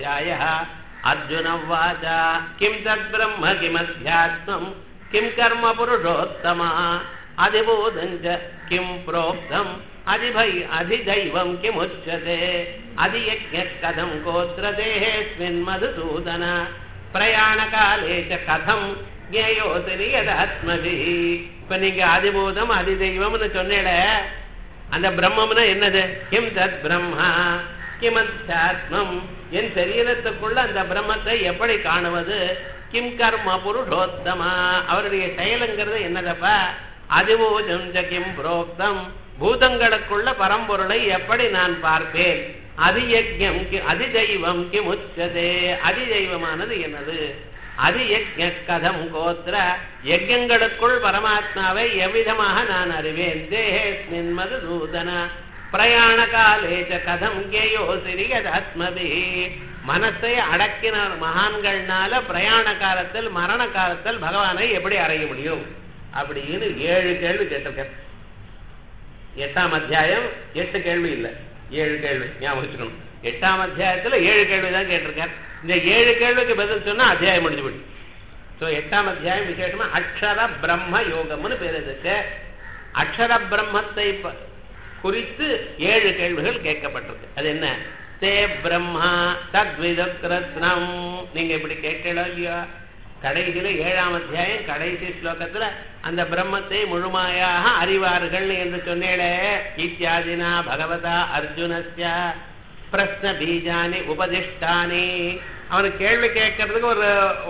ध्यायः अर्जुन उवाच किं तद्ब्रह्म किमध्यात्मम् किं कर्म पुरुषोत्तमः अधिभूतं च किं प्रोक्तम् अधिभै अधिदैवं किमुच्यते अधियज्ञः कथं गोत्र देहेऽस्मिन् मधुसूदन பிரயாணகாலே ச கதம் ஞேயோசிரி யதாத்மதி இப்ப நீங்க அதிபூதம் அதிதெய்வம்னு சொன்னேட அந்த பிரம்மம்னா என்னது கிம் தத் பிரம்மா கிமத்யாத்மம் என் சரீரத்துக்குள்ள அந்த பிரம்மத்தை எப்படி காணுவது கிம் கர்ம புருஷோத்தமா அவருடைய செயலுங்கிறது என்னதப்பா அதிபூதம் ச கிம் புரோக்தம் பூதங்களுக்குள்ள பரம்பொருளை எப்படி நான் பார்ப்பேன் அதியஜம் அதிதெய்வம் கிம் உச்சதே அதிதெய்வமானது என்னது அதியஜ கதம் கோத்திர யஜங்களுக்குள் பரமாத்மாவை எவ்விதமாக நான் அறிவேன் தேஹேஸ்மின் மதுசூதன பிரயாண காலேஜ கதம் கேயோசிரி ஆத்மபி மனசை அடக்கின மகான்கள்னால பிரயாண காலத்தில் மரண காலத்தில் பகவானை எப்படி அறைய முடியும் அப்படின்னு ஏழு கேள்வி கேட்டிருக்கேன் எட்டாம் அத்தியாயம் எட்டு கேள்வி இல்லை ஏழு கேள்வி ஞாபகம் வச்சுக்கணும் எட்டாம் அத்தியாயத்துல ஏழு கேள்வி தான் கேட்டிருக்கார் இந்த ஏழு கேள்விக்கு பதில் சொன்னா அத்தியாயம் முடிஞ்சு போயிடும் ஸோ எட்டாம் அத்தியாயம் விசேஷமா அக்ஷர பிரம்ம யோகம்னு பேர் இதுக்கு அக்ஷர பிரம்மத்தை குறித்து ஏழு கேள்விகள் கேட்கப்பட்டிருக்கு அது என்ன தே பிரம்மா தத்விதத்னம் நீங்க இப்படி கேட்கலாம் இல்லையா கடைசியில ஏழாம் அத்தியாயம் கடைசி ஸ்லோகத்துல அந்த பிரம்மத்தை முழுமையாக அறிவார்கள் என்று சொன்னேளே இத்தியாதினா பகவதா அர்ஜுனஸ்ய பிரஸ்ன பீஜானி உபதிஷ்டானி அவனுக்கு கேள்வி கேட்கறதுக்கு ஒரு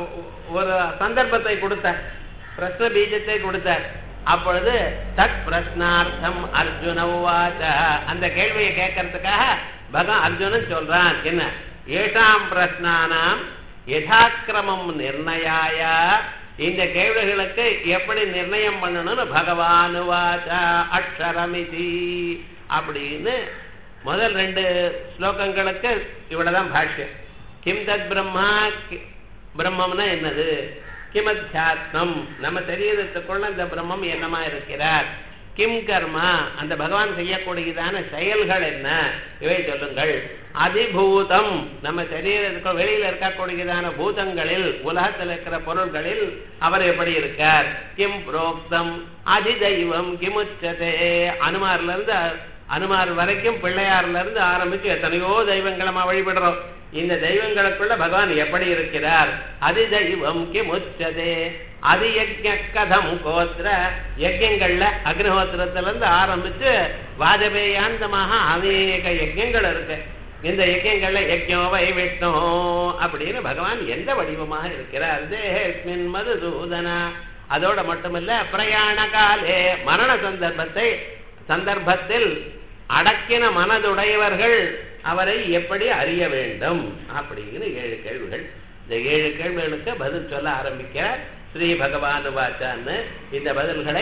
ஒரு சந்தர்ப்பத்தை கொடுத்தார் பிரஸ்ன பீஜத்தை கொடுத்தார் அப்பொழுது தத் பிரஸ்னார்த்தம் அர்ஜுன உவாச்ச அந்த கேள்வியை கேட்கறதுக்காக பகவான் அர்ஜுனன் சொல்றான் என்ன ஏஷாம் பிரஸ்னானாம் யதாக்கிரமம் நிர்ணயாய இந்த கேள்விகளுக்கு எப்படி நிர்ணயம் பண்ணணும்னு பகவான் வாச்சா அக்ஷரமிதி அப்படின்னு முதல் ரெண்டு ஸ்லோகங்களுக்கு இவ்வளவுதான் பாஷ்யம் கிம் தத் பிரம்மா பிரம்மம்னா என்னது கிமத்தியாத்மம் நம்ம சரீரத்துக்குள்ள அந்த பிரம்மம் என்னமா இருக்கிறார் கிம் கர்மா அந்த பகவான் செய்யக்கூடியதான செயல்கள் என்ன இவை சொல்லுங்கள் அதிபூதம் நம்ம சரீரத்துக்கு வெளியில இருக்கக்கூடியதான பூதங்களில் உலகத்தில் இருக்கிற பொருள்களில் அவர் எப்படி இருக்கார் கிம் புரோக்தம் அதிதெய்வம் கிமுச்சதே அனுமார்ல இருந்து அனுமார் வரைக்கும் பிள்ளையார்ல இருந்து ஆரம்பிச்சு எத்தனையோ தெய்வங்களை நம்ம வழிபடுறோம் இந்த தெய்வங்களுக்குள்ள பகவான் எப்படி இருக்கிறார் அதி தெய்வம் கிமுச்சதே அது யஜ்ய கதம் கோத்திர யஜ்யங்கள்ல அக்னிஹோத்திரத்துல இருந்து ஆரம்பிச்சு வாஜபேயாந்தமாக அநேக யஜ்யங்கள் இருக்கு இந்த யஜ்யங்கள்ல யஜ்யோ வை விஷ்ணு அப்படின்னு பகவான் எந்த வடிவமாக இருக்கிறார் தேஹேஸ்மின் மதுசூதனா அதோட மட்டுமல்ல பிரயாண காலே மரண சந்தர்ப்பத்தை சந்தர்ப்பத்தில் அடக்கின மனதுடையவர்கள் அவரை எப்படி அறிய வேண்டும் அப்படின்னு ஏழு கேள்விகள் இந்த ஏழு கேள்விகளுக்கு பதில் சொல்ல ஆரம்பிக்கிறார் ஸ்ரீ பகவான் வாச்சான்னு இந்த பதில்களை